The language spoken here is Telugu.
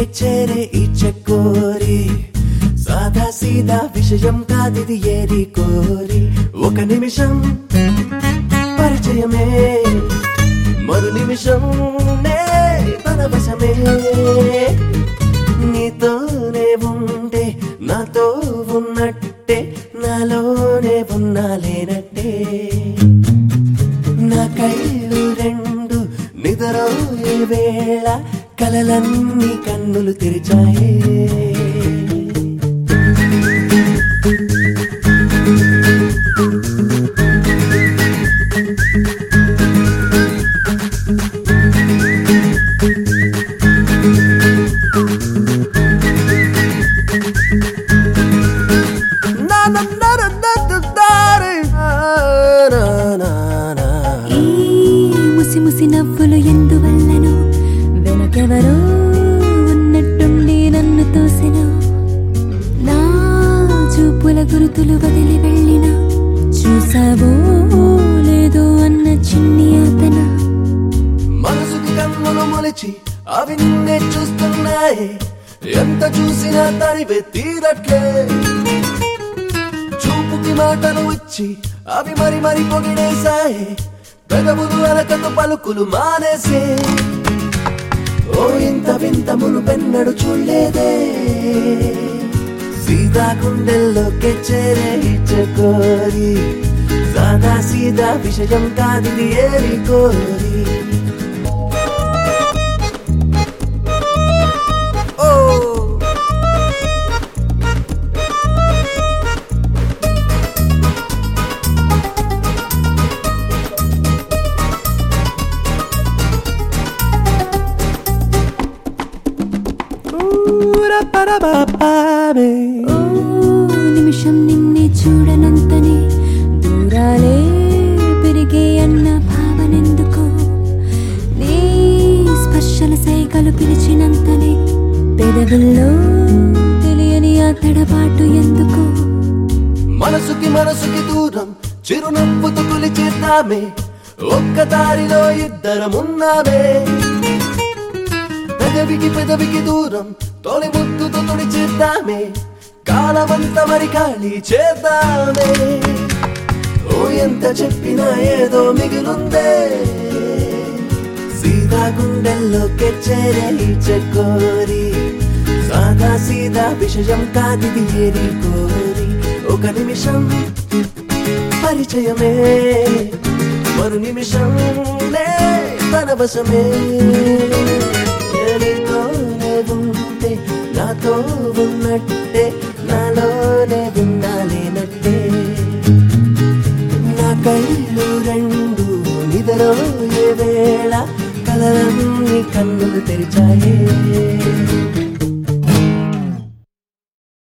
చేరే ఈ చక్కోరి సాదా సీదా విషయం కాదిది ఏరి కోరి ఒక నిమిషం పరిచయమే మరు నిమిషం నే తన వశమే నీతోనే ఉంటే నాతో ఉన్నట్టే నాలోనే ఉన్నా లేనట్టే నా కళ్ళు రెండు నిద్రోయే వేళ కలలన్నీ కన్నులు తెరిచాయే నా నా నా నా నా నా నా నా నా. ఈ ముసి ముసి నవ్వులు ఎందువల్లనో వెనకెవరో ఉన్నట్టుండి నన్ను తోసిన నా చూపుల గురుతులు వదిలి వెళ్ళిన చూసావో లేదో అన్న చిన్ని అతన మనసుకి కన్నులు మొలిచి అవి నిన్నే చూస్తున్నాయి ఎంత చూసినా తరివే తీరట్లే చూపుకి మాటలు వచ్చి అవి మరి మరి పొగిడేశాయి పెదవులు అలకను పలుకులు మానేసే ఓ ఇంత వింత మునుపెన్నడు చూడలేదే సీతా గుండెల్లోకి చేరే ఇచ్చకోరి సాదా సీదా విషయం కాదిది ఏరి కోరి ఓ ఓ నిమిషం నిన్నే చూడనంతనే దూరాలే పెరిగే అన్న భావనెందుకు నీ స్పర్శల సైకలు పిలిచినంతనే పెదవుల్లో తెలియని ఆ తడబాటు ఎందుకు మనసుకి మనసుకి దూరం చిరునవ్వుతో కొలిచేద్దామే ఒక్క దారిలో ఇద్దరమున్నామే పెదవికి పెదవికి దూరం తొలి ముద్దుతో తుడిచేద్దామే కాలమంతా మరి ఖాళీ చేద్దామే ఓ ఎంత చెప్పినా ఏదో మిగిలుందే సీదా గుండెల్లోకి చేరే ఈ చెక్కోరి సాదా సీదా విషయం కాదిది ఏరి కోరి ఒక నిమిషం పరిచయమే మరు నిమిషం లే తన వశమే నీతోనే ఉంటే నాతో ఉన్నట్టే నాలోనే విన్నాలేనట్టే నా కళ్ళు రెండు నిద్రపోయే వేళ కలలన్నీ కన్నులు తెరిచాయే